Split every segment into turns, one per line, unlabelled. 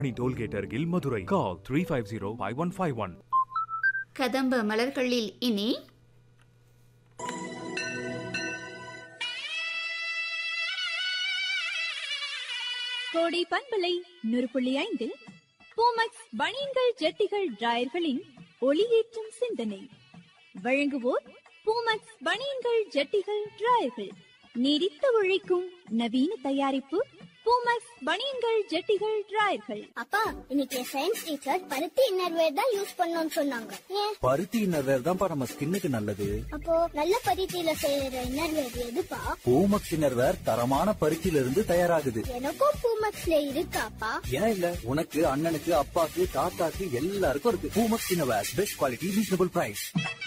tollgate அருகில் Madurai call three five zero five one five one
கதம்ப மலர்களில் இனி
கோடை பண்பலை நூறு புள்ளி ஐந்தில் பூமக்ஸ் பனியன்கள் ஜட்டிகள் டிராயர்களின் ஒளியேற்றும் சிந்தனை வழங்குவோர் பூமக்ஸ் பனியன்கள் ஜட்டிகள் டிராயர்கள் நீடித்து உழைக்கும் நவீன தயாரிப்பு பூமக்ஸ் பனியன்கள் ஜட்டிகள் டிராயர்கள்
அப்பா இன்னைக்கு சயின்ஸ் டீச்சர் பருத்தி இன்னர்வேர் தான் யூஸ் பண்ணணும்னு சொன்னாங்க ஏன்
பருத்தி இன்னர்வேர் தான்ப்பா நம்ம ஸ்கின்னுக்கு நல்லது
அப்போ நல்ல பருத்தியில செய்யற இன்னர்வேர் எதுப்பா
பூமக்ஸ் இன்னர்வேர் தரமான பருத்தியில இருந்து தயாராகுது
எனக்கும் பூமக்ஸ்ல இருக்காப்பா
ஏன் இல்ல உனக்கு அண்ணனுக்கு அப்பாக்கு தாத்தாக்கு எல்லாருக்கும் இருக்கு Poomex innerwear best quality reasonable price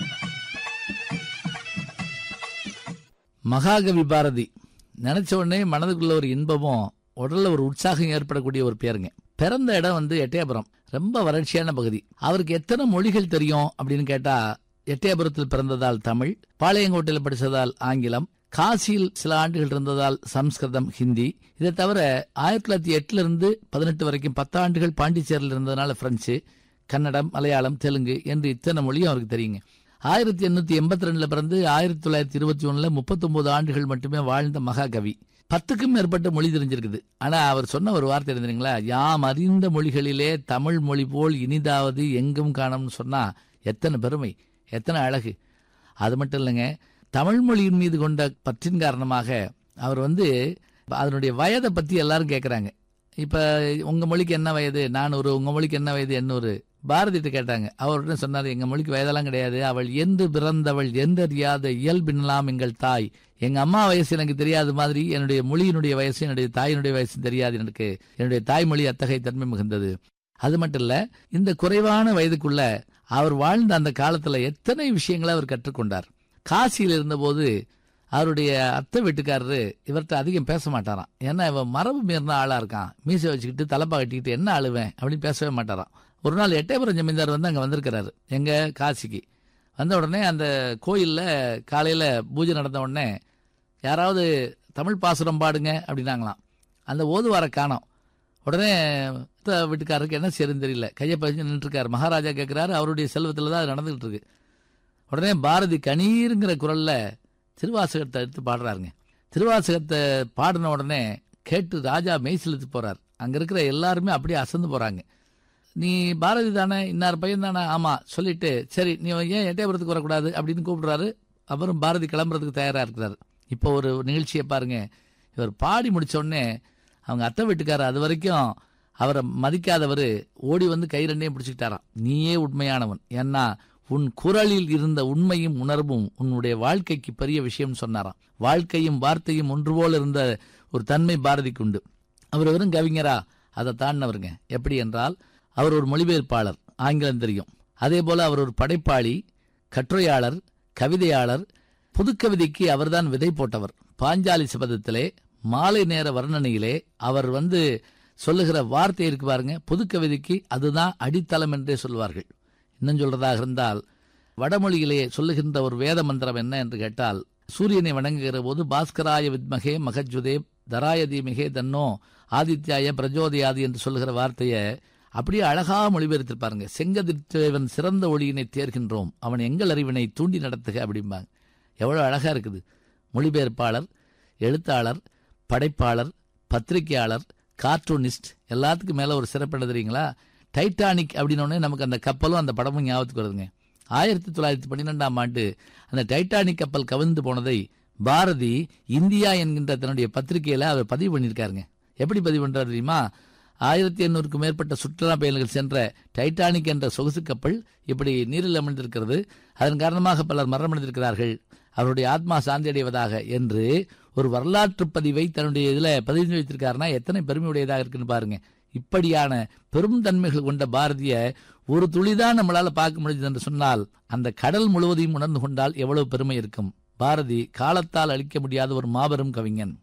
மகாகவி பாரதி நினைச்ச உடனே மனதுக்குள்ள ஒரு இன்பமும் உடல்ல ஒரு உற்சாகம் ஏற்படக்கூடிய ஒரு பேருங்க பிறந்த இடம் வந்து எட்டயபுரம் ரொம்ப வறட்சியான பகுதி அவருக்கு எத்தனை மொழிகள் தெரியும் அப்படின்னு கேட்டா எட்டயபுரத்தில் பிறந்ததால் தமிழ் பாளையங்கோட்டையில் படிச்சதால் ஆங்கிலம் காசியில் சில ஆண்டுகள் இருந்ததால் சம்ஸ்கிருதம் ஹிந்தி இதை தவிர ஆயிரத்தி தொள்ளாயிரத்தி எட்டுல இருந்து பதினெட்டு வரைக்கும் பத்தாண்டுகள் பாண்டிச்சேரியில் இருந்ததுனால பிரெஞ்சு கன்னடம் மலையாளம் தெலுங்கு என்று இத்தனை மொழியும் அவருக்கு தெரியுங்க ஆயிரத்தி எண்ணூத்தி எண்பத்தி ரெண்டுல பிறந்து ஆயிரத்தி தொள்ளாயிரத்தி இருபத்தி ஒண்ணுல முப்பத்தொன்பது ஆண்டுகள் மட்டுமே வாழ்ந்த மகாகவி பத்துக்கும் மேற்பட்ட மொழி தெரிஞ்சிருக்குது ஆனா அவர் சொன்ன ஒரு வார்த்தை இருந்தீங்களா யாம் அறிந்த மொழிகளிலே தமிழ் மொழி போல் இனிதாவது எங்கும் காணும்னு சொன்னா எத்தனை பெருமை எத்தனை அழகு அது மட்டும் இல்லைங்க தமிழ் மொழியின் மீது கொண்ட பற்றின் காரணமாக அவர் வந்து அதனுடைய வயதை பத்தி எல்லாரும் கேட்கறாங்க இப்ப உங்க மொழிக்கு என்ன வயது நானூறு உங்க மொழிக்கு என்ன வயது எண்ணூறு பாரதிட்ட கேட்டாங்க அவர்கிட்ட சொன்னாரு எங்க மொழிக்கு வயதெல்லாம் கிடையாது அவள் என்று பிறந்தவள் எந்தறியாத இயல்பினலாம் எங்கள் தாய் எங்க அம்மா வயசு எனக்கு தெரியாத மாதிரி என்னுடைய மொழியினுடைய வயசு என்னுடைய தாயினுடைய வயசு தெரியாது எனக்கு என்னுடைய தாய்மொழி அத்தகைய தன்மை மிகுந்தது அது மட்டும் இல்ல இந்த குறைவான வயதுக்குள்ள அவர் வாழ்ந்த அந்த காலத்துல எத்தனை விஷயங்களை அவர் கற்றுக்கொண்டார் காசியில் இருந்தபோது அவருடைய அத்தை வீட்டுக்காரரு இவர்கிட்ட அதிகம் பேச மாட்டாராம் ஏன்னா இவன் மரபு மீறின ஆளா இருக்கான் மீசை வச்சுக்கிட்டு தலைப்பா கட்டிக்கிட்டு என்ன அழுவேன் அப்படின்னு பேசவே மாட்டாராம் ஒரு நாள் எட்டயபுரம் ஜமீன்தார் வந்து அங்க வந்திருக்கிறாரு எங்க காசிக்கு வந்த உடனே அந்த கோயில்ல காலையில பூஜை நடந்த உடனே யாராவது தமிழ் பாசுரம் பாடுங்க அப்படின்னாங்களாம் அந்த ஓதுவார காணோம் உடனே அத்தை வீட்டுக்காரருக்கு என்ன செய்யறதுன்னு தெரியல கையை பதிஞ்சு நின்றுருக்காரு மகாராஜா கேட்கிறாரு அவருடைய செல்வத்தில் தான் அது நடந்துகிட்டு இருக்கு உடனே பாரதி கணீருங்கிற குரல்ல திருவாசகத்தை எடுத்து பாடுறாருங்க திருவாசகத்தை பாடின உடனே கேட்டு ராஜா மெய் செலுத்து போறார் அங்க இருக்கிற எல்லாருமே அப்படியே அசந்து போறாங்க நீ பாரதி தானே இன்னார் பையன் தானே ஆமா சொல்லிட்டு சரி நீ ஏன் எட்டயபுரத்துக்கு வரக்கூடாது அப்படின்னு கூப்பிடுறாரு அப்புறம் பாரதி கிளம்புறதுக்கு தயாரா இருக்கிறாரு இப்போ ஒரு நிகழ்ச்சியை பாருங்க இவர் பாடி முடிச்ச உடனே அவங்க அத்தை வீட்டுக்காரர் அது வரைக்கும் அவரை மதிக்காதவர் ஓடி வந்து கை ரெண்டையும் பிடிச்சிக்கிட்டாராம் நீயே உண்மையானவன் ஏன்னா உன் குரலில் இருந்த உண்மையும் உணர்வும் உன்னுடைய வாழ்க்கைக்கு பெரிய விஷயம் சொன்னாராம் வாழ்க்கையும் வார்த்தையும் ஒன்று போல இருந்த ஒரு தன்மை பாரதிக்கு உண்டு அவர் வெறும் கவிஞரா அதை தாண்டினவருங்க எப்படி என்றால் அவர் ஒரு மொழிபெயர்ப்பாளர் ஆங்கிலம் தெரியும் அதே போல அவர் ஒரு படைப்பாளி கட்டுரையாளர் கவிதையாளர் புதுக்கவிதைக்கு அவர்தான் விதை போட்டவர் பாஞ்சாலி சபதத்திலே மாலை நேர வர்ணனையிலே அவர் வந்து சொல்லுகிற வார்த்தை இருக்கு பாருங்க புதுக்கவிதைக்கு அதுதான் அடித்தளம் என்றே சொல்வார்கள் இன்னும் சொல்றதாக இருந்தால் வடமொழியிலே சொல்லுகின்ற ஒரு வேத மந்திரம் என்ன என்று கேட்டால் சூரியனை வணங்குகிற போது பாஸ்கராய வித்மகே மகஜுதே தராய தீமிகே தன்னோ ஆதித்யாய பிரஜோதயாது என்று சொல்லுகிற வார்த்தையை அப்படியே அழகா மொழிபெயர்த்திருப்பாருங்க செங்கதிர்த்தேவன் சிறந்த ஒளியினை தேர்கின்றோம் அவன் எங்கள் அறிவினை தூண்டி நடத்துக அப்படிம்பாங்க எவ்வளவு அழகா இருக்குது மொழிபெயர்ப்பாளர் எழுத்தாளர் படைப்பாளர் பத்திரிகையாளர் கார்ட்டூனிஸ்ட் எல்லாத்துக்கும் மேல ஒரு சிறப்பு என்ன தெரியுங்களா டைட்டானிக் அப்படின்னோடனே நமக்கு அந்த கப்பலும் அந்த படமும் ஞாபகத்துக்கு வருதுங்க ஆயிரத்தி தொள்ளாயிரத்தி பன்னிரெண்டாம் ஆண்டு அந்த டைட்டானிக் கப்பல் கவிழ்ந்து போனதை பாரதி இந்தியா என்கின்ற தன்னுடைய பத்திரிகையில அவர் பதிவு பண்ணியிருக்காருங்க எப்படி பதிவு பண்றாரு தெரியுமா ஆயிரத்தி எண்ணூறுக்கும் மேற்பட்ட சுற்றுலா பயணிகள் சென்ற டைட்டானிக் என்ற சொகுசு கப்பல் இப்படி நீரில் அமிழ்ந்திருக்கிறது அதன் காரணமாக பலர் மரணமடைந்திருக்கிறார்கள் அவருடைய ஆத்மா சாந்தி அடைவதாக என்று ஒரு வரலாற்று பதிவை தன்னுடைய இதுல பதிவு வைத்திருக்காருன்னா எத்தனை பெருமையுடையதாக இருக்குன்னு பாருங்க இப்படியான பெரும் தன்மைகள் கொண்ட பாரதிய ஒரு துளிதான் நம்மளால பார்க்க முடியுது என்று சொன்னால் அந்த கடல் முழுவதையும் உணர்ந்து கொண்டால் எவ்வளவு பெருமை இருக்கும் பாரதி காலத்தால் அழிக்க முடியாத ஒரு மாபெரும் கவிஞன்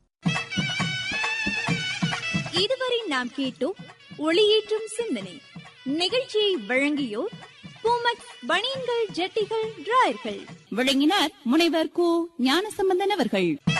இதுவரை நாம் கேட்டோம் ஒளியேற்றும் சிந்தனை நிகழ்ச்சியை வழங்கியோர் பூமக்ஸ் பனியன்கள் ஜட்டிகள் டிராயர்கள்
விளங்கினார் முனைவர் கு ஞானசம்பந்தன் அவர்கள்